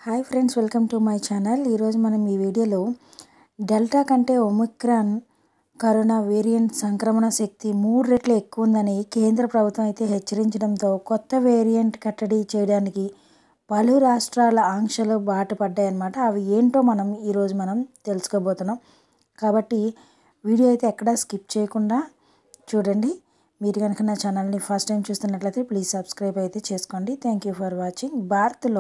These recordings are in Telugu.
hi friends welcome to my channel ఈరోజు మనం ఈ వీడియోలో డెల్టా కంటే ఒమిక్రాన్ కరోనా వేరియంట్ సంక్రమణ శక్తి మూడు రెట్లు ఎక్కువ ఉందని కేంద్ర ప్రభుత్వం అయితే హెచ్చరించడంతో కొత్త వేరియంట్ కట్టడి చేయడానికి పలు రాష్ట్రాల ఆంక్షలు బాట పడ్డాయన్నమాట అవి ఏంటో మనం ఈరోజు మనం తెలుసుకోబోతున్నాం కాబట్టి వీడియో అయితే ఎక్కడా స్కిప్ చేయకుండా చూడండి మీరు కనుక నా ఛానల్ని ఫస్ట్ టైం చూస్తున్నట్లయితే ప్లీజ్ సబ్స్క్రైబ్ అయితే చేసుకోండి థ్యాంక్ యూ ఫర్ వాచింగ్ భారత్లో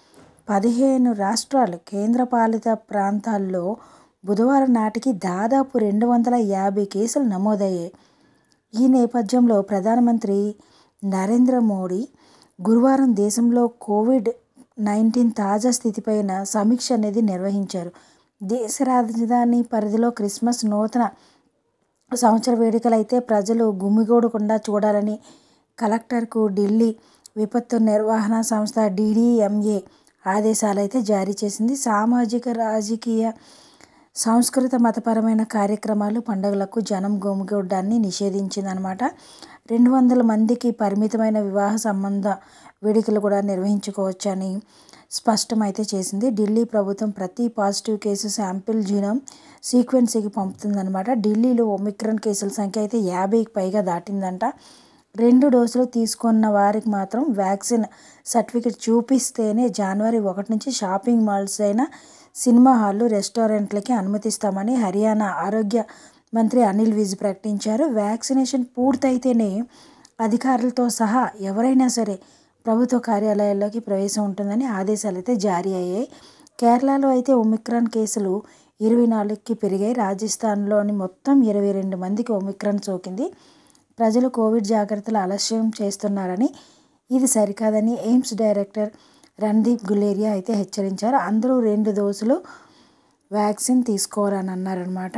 పదిహేను రాష్ట్రాలు కేంద్రపాలిత ప్రాంతాల్లో బుధవారం నాటికి దాదాపు రెండు వందల యాభై కేసులు నమోదయ్యాయి ఈ నేపథ్యంలో ప్రధానమంత్రి నరేంద్ర మోడీ గురువారం దేశంలో కోవిడ్ నైన్టీన్ తాజా స్థితిపైన సమీక్ష అనేది నిర్వహించారు దేశ రాజధాని పరిధిలో క్రిస్మస్ నూతన సంవత్సర వేడుకలు అయితే ప్రజలు గుమిగూడకుండా చూడాలని కలెక్టర్కు ఢిల్లీ విపత్తు నిర్వహణ సంస్థ డిడిఎంఏ ఆదేశాలు అయితే జారీ చేసింది సామాజిక రాజకీయ సంస్కృత మతపరమైన కార్యక్రమాలు పండుగలకు జనం గుమిగూడడాన్ని నిషేధించిందనమాట రెండు వందల మందికి పరిమితమైన వివాహ సంబంధ వేడుకలు కూడా నిర్వహించుకోవచ్చని స్పష్టమైతే చేసింది ఢిల్లీ ప్రభుత్వం ప్రతి పాజిటివ్ కేసు శాంపిల్ జీనోమ్ సీక్వెన్సీకి పంపుతుందన్నమాట ఢిల్లీలో ఒమిక్రాన్ కేసుల సంఖ్య అయితే యాభైకి పైగా దాటిందంట రెండు డోసులు తీసుకున్న వారికి మాత్రం వ్యాక్సిన్ సర్టిఫికెట్ చూపిస్తేనే జనవరి ఒకటి నుంచి షాపింగ్ మాల్స్ అయినా సినిమా హాళ్ళు రెస్టారెంట్లకి అనుమతిస్తామని హర్యానా ఆరోగ్య మంత్రి అనిల్ విజ్ ప్రకటించారు వ్యాక్సినేషన్ పూర్తయితేనే అధికారులతో సహా ఎవరైనా సరే ప్రభుత్వ కార్యాలయాల్లోకి ప్రవేశం ఉంటుందని ఆదేశాలు అయితే జారీ అయ్యాయి కేరళలో అయితే ఒమిక్రాన్ కేసులు ఇరవై నాలుగుకి పెరిగాయి రాజస్థాన్లోని మొత్తం ఇరవై రెండు మందికి ఒమిక్రాన్ సోకింది ప్రజలు కోవిడ్ జాగ్రత్తలు ఆలస్యం చేస్తున్నారని ఇది సరికాదని ఎయిమ్స్ డైరెక్టర్ రణదీప్ గులేరియా అయితే హెచ్చరించారు అందరూ రెండు డోసులు వ్యాక్సిన్ తీసుకోవాలని అన్నారనమాట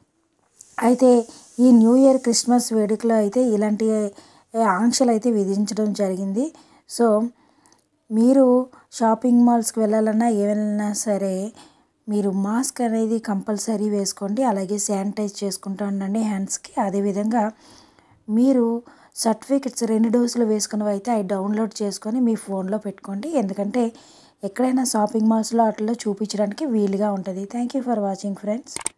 అయితే ఈ న్యూ ఇయర్ క్రిస్మస్ వేడుకలో అయితే ఇలాంటి ఆంక్షలు అయితే విధించడం జరిగింది సో మీరు షాపింగ్ మాల్స్కి వెళ్ళాలన్నా ఏమైనా సరే మీరు మాస్క్ అనేది కంపల్సరీ వేసుకోండి అలాగే శానిటైజ్ చేసుకుంటూ ఉండండి హ్యాండ్స్కి అదేవిధంగా మీరు సర్టిఫికెట్స్ రెండు డోసులు వేసుకున్నవి అయితే అవి డౌన్లోడ్ చేసుకొని మీ ఫోన్లో పెట్టుకోండి ఎందుకంటే ఎక్కడైనా షాపింగ్ మాల్స్లో అట్లా చూపించడానికి వీలుగా ఉంటుంది thank you for watching friends